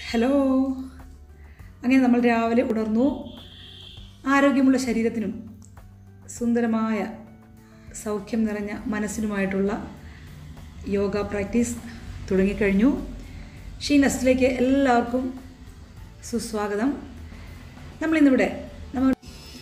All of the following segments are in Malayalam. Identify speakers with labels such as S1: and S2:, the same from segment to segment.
S1: ഹലോ അങ്ങനെ നമ്മൾ രാവിലെ ഉണർന്നു ആരോഗ്യമുള്ള ശരീരത്തിനും സുന്ദരമായ സൗഖ്യം നിറഞ്ഞ മനസ്സിനുമായിട്ടുള്ള യോഗ പ്രാക്ടീസ് തുടങ്ങിക്കഴിഞ്ഞു ഷീ നെസ്റ്റിലേക്ക് എല്ലാവർക്കും സുസ്വാഗതം നമ്മളിന്നിവിടെ നമ്മൾ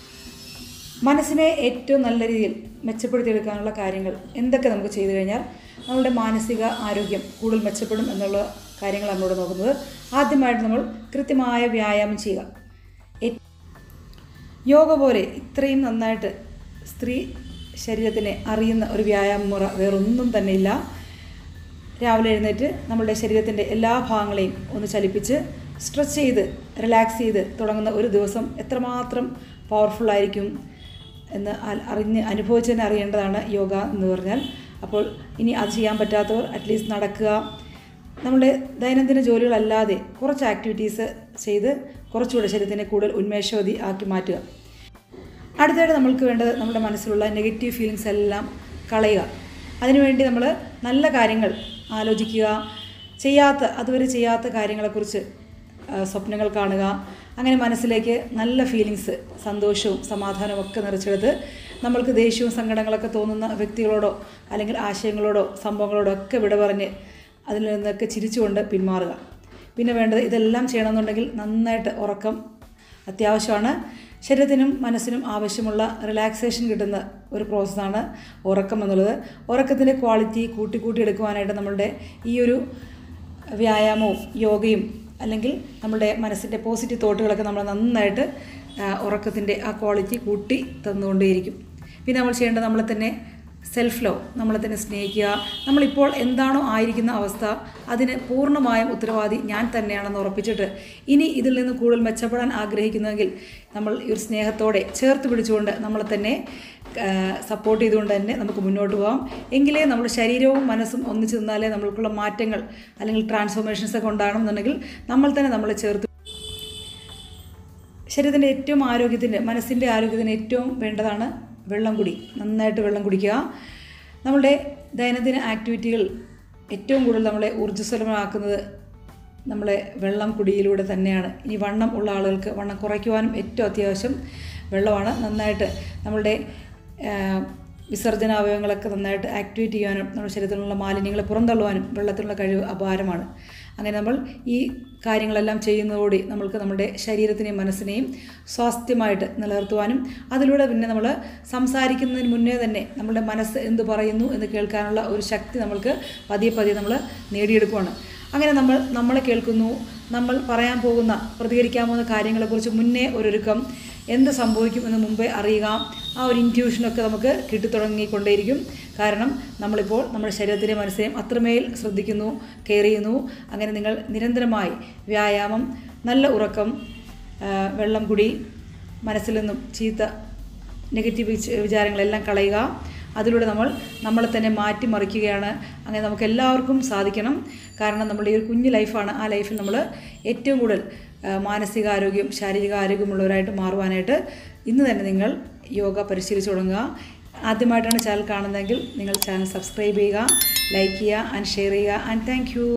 S1: മനസ്സിനെ ഏറ്റവും നല്ല രീതിയിൽ മെച്ചപ്പെടുത്തിയെടുക്കാനുള്ള കാര്യങ്ങൾ എന്തൊക്കെ നമുക്ക് ചെയ്തു കഴിഞ്ഞാൽ നമ്മളുടെ മാനസിക ആരോഗ്യം കൂടുതൽ മെച്ചപ്പെടും എന്നുള്ള കാര്യങ്ങളാണ് നമ്മളിവിടെ നോക്കുന്നത് ആദ്യമായിട്ട് നമ്മൾ കൃത്യമായ വ്യായാമം ചെയ്യുക ഏ- യോഗ പോലെ ഇത്രയും നന്നായിട്ട് സ്ത്രീ ശരീരത്തിനെ അറിയുന്ന ഒരു വ്യായാമ മുറ വേറൊന്നും തന്നെ ഇല്ല രാവിലെ എഴുന്നേറ്റ് നമ്മളുടെ ശരീരത്തിൻ്റെ എല്ലാ ഭാഗങ്ങളെയും ഒന്ന് ചലിപ്പിച്ച് സ്ട്രെച്ച് ചെയ്ത് റിലാക്സ് ചെയ്ത് തുടങ്ങുന്ന ഒരു ദിവസം എത്രമാത്രം പവർഫുൾ ആയിരിക്കും എന്ന് അ- അറിഞ്ഞ് അനുഭവിച്ച് തന്നെ അറിയേണ്ടതാണ് യോഗ എന്ന് പറഞ്ഞാൽ അപ്പോൾ ഇനി അത് ചെയ്യാൻ പറ്റാത്തവർ അറ്റ്ലീസ്റ്റ് നടക്കുക നമ്മുടെ ദൈനംദിന ജോലികളല്ലാതെ കുറച്ച് ആക്ടിവിറ്റീസ് ചെയ്ത് കുറച്ചുകൂടെ ശരീരത്തിനെ കൂടുതൽ ഉന്മേഷവതി ആക്കി മാറ്റുക അടുത്തായിട്ട് നമ്മൾക്ക് വേണ്ടത് നമ്മുടെ മനസ്സിലുള്ള നെഗറ്റീവ് ഫീലിങ്സ് എല്ലാം കളയുക അതിനുവേണ്ടി നമ്മൾ നല്ല കാര്യങ്ങൾ ആലോചിക്കുക ചെയ്യാത്ത അതുവരെ ചെയ്യാത്ത കാര്യങ്ങളെക്കുറിച്ച് ആ, സ്വപ്നങ്ങൾ കാണുക അങ്ങനെ മനസ്സിലേക്ക് നല്ല ഫീലിങ്സ് സന്തോഷവും സമാധാനവും ഒക്കെ നിറച്ചെടുത്ത് നമ്മൾക്ക് ദേഷ്യവും സങ്കടങ്ങളൊക്കെ തോന്നുന്ന വ്യക്തികളോടോ അല്ലെങ്കിൽ ആശയങ്ങളോടോ സംഭവങ്ങളോടോ ഒക്കെ വിട പറഞ്ഞ് അതിൽ നിന്നൊക്കെ ചിരിച്ചുകൊണ്ട് പിന്മാറുക പിന്നെ വേണ്ടത് ഇതെല്ലാം ചെയ്യണമെന്നുണ്ടെങ്കിൽ നന്നായിട്ട് ഉറക്കം അത്യാവശ്യമാണ് ശരീരത്തിനും മനസ്സിനും ആവശ്യമുള്ള റിലാക്സേഷൻ കിട്ടുന്ന ഒരു പ്രോസസ്സാണ് ഉറക്കം എന്നുള്ളത് ഉറക്കത്തിൻ്റെ ക്വാളിറ്റി കൂട്ടി കൂട്ടി എടുക്കുവാനായിട്ട് നമ്മളുടെ ഈ ഒരു വ്യായാമവും യോഗയും അല്ലെങ്കിൽ നമ്മുടെ മനസ്സിൻ്റെ പോസിറ്റീവ് തോട്ടുകളൊക്കെ നമ്മൾ നന്നായിട്ട് ഉറക്കത്തിൻ്റെ ആ ക്വാളിറ്റി കൂട്ടി തന്നുകൊണ്ടേയിരിക്കും പിന്നെ നമ്മൾ ചെയ്യേണ്ടത് നമ്മളെ തന്നെ സെൽഫ് ലവ് നമ്മളെ തന്നെ സ്നേഹിക്കുക നമ്മളിപ്പോൾ എന്താണോ ആയിരിക്കുന്ന അവസ്ഥ അതിന് പൂർണ്ണമായും ഉത്തരവാദി ഞാൻ തന്നെയാണെന്ന് ഉറപ്പിച്ചിട്ട് ഇനി ഇതിൽ നിന്ന് കൂടുതൽ മെച്ചപ്പെടാൻ ആഗ്രഹിക്കുന്നുവെങ്കിൽ നമ്മൾ ഈ ഒരു സ്നേഹത്തോടെ ചേർത്ത് പിടിച്ചുകൊണ്ട് നമ്മളെ തന്നെ സപ്പോർട്ട് ചെയ്തുകൊണ്ട് തന്നെ നമുക്ക് മുന്നോട്ട് പോകാം എങ്കിലേ നമ്മുടെ ശരീരവും മനസ്സും ഒന്നിച്ചു നിന്നാലേ നമ്മൾക്കുള്ള മാറ്റങ്ങൾ അല്ലെങ്കിൽ ട്രാൻസ്ഫോർമേഷൻസ് ഒക്കെ ഉണ്ടാകണമെന്നുണ്ടെങ്കിൽ നമ്മൾ തന്നെ നമ്മളെ ചേർത്ത് ശരീരത്തിൻ്റെ ഏറ്റവും ആരോഗ്യത്തിൻ്റെ മനസ്സിൻ്റെ ആരോഗ്യത്തിന് ഏറ്റവും വേണ്ടതാണ് വെള്ളം കുടി നന്നായിട്ട് വെള്ളം കുടിക്കുക നമ്മളുടെ ദൈനംദിന ആക്ടിവിറ്റികൾ ഏറ്റവും കൂടുതൽ നമ്മളെ ഊർജ്ജസ്വലമാക്കുന്നത് നമ്മളെ വെള്ളം കുടിയിലൂടെ തന്നെയാണ് ഇനി വണ്ണം ഉള്ള ആളുകൾക്ക് വണ്ണം കുറയ്ക്കുവാനും ഏറ്റവും അത്യാവശ്യം വെള്ളമാണ് നന്നായിട്ട് നമ്മളുടെ ആ, വിസർജനാവയവങ്ങളൊക്കെ നന്നായിട്ട് ആക്ടിവേറ്റ് ചെയ്യാനും നമ്മുടെ ശരീരത്തിലുള്ള മാലിന്യങ്ങളെ പുറന്തള്ളുവാനും വെള്ളത്തിനുള്ള കഴിവ് അപാരമാണ് അങ്ങനെ നമ്മൾ ഈ കാര്യങ്ങളെല്ലാം ചെയ്യുന്നതോടെ നമ്മൾക്ക് നമ്മുടെ ശരീരത്തിനെയും മനസ്സിനെയും സ്വാസ്ഥ്യമായിട്ട് നിലനിർത്തുവാനും അതിലൂടെ പിന്നെ നമ്മൾ സംസാരിക്കുന്നതിന് മുന്നേ തന്നെ നമ്മുടെ മനസ്സ് എന്ത് പറയുന്നു എന്ന് കേൾക്കാനുള്ള ഒരു ശക്തി നമ്മൾക്ക് പതിയെ പതിയെ നമ്മൾ നേടിയെടുക്കുവാണ് അങ്ങനെ നമ്മൾ നമ്മളെ കേൾക്കുന്നു നമ്മൾ പറയാൻ പോകുന്ന പ്രതികരിക്കാൻ പോകുന്ന കാര്യങ്ങളെക്കുറിച്ച് മുന്നേ ഒരുക്കം എന്ത് സംഭവിക്കും എന്ന് മുമ്പേ അറിയുക ആ ഒരു ഇൻറ്റ്യൂഷനൊക്കെ നമുക്ക് കിട്ടിത്തുടങ്ങിക്കൊണ്ടേയിരിക്കും കാരണം നമ്മളിപ്പോൾ നമ്മുടെ ശരീരത്തിൻ്റെ മനസ്സിനെയും അത്രമേൽ ശ്രദ്ധിക്കുന്നു കെയർ ചെയ്യുന്നു അങ്ങനെ നിങ്ങൾ നിരന്തരമായി വ്യായാമം നല്ല ഉറക്കം ആ, വെള്ളം കുടി മനസ്സിൽ നിന്നും ചീത്ത നെഗറ്റീവ് വിച- വിചാരങ്ങളെല്ലാം കളയുക അതിലൂടെ നമ്മൾ നമ്മളെ തന്നെ മാറ്റിമറിക്കുകയാണ് അങ്ങനെ നമുക്ക് എല്ലാവർക്കും സാധിക്കണം കാരണം നമ്മുടെ ഈ ഒരു കുഞ്ഞു ലൈഫാണ് ആ ലൈഫിൽ നമ്മൾ ഏറ്റവും കൂടുതൽ ആ, മാനസികാരോഗ്യം ശാരീരിക ആരോഗ്യമുള്ളവരായിട്ട് മാറുവാനായിട്ട് ഇന്ന് തന്നെ നിങ്ങൾ യോഗ പരിശീലിച്ച് തുടങ്ങുക ആദ്യമായിട്ടാണ് ചാനൽ കാണുന്നതെങ്കിൽ നിങ്ങൾ ചാനൽ സബ്സ്ക്രൈബ് ചെയ്യുക ലൈക്ക് ചെയ്യുക ആൻഡ് ഷെയർ ചെയ്യുക ആൻഡ് താങ്ക്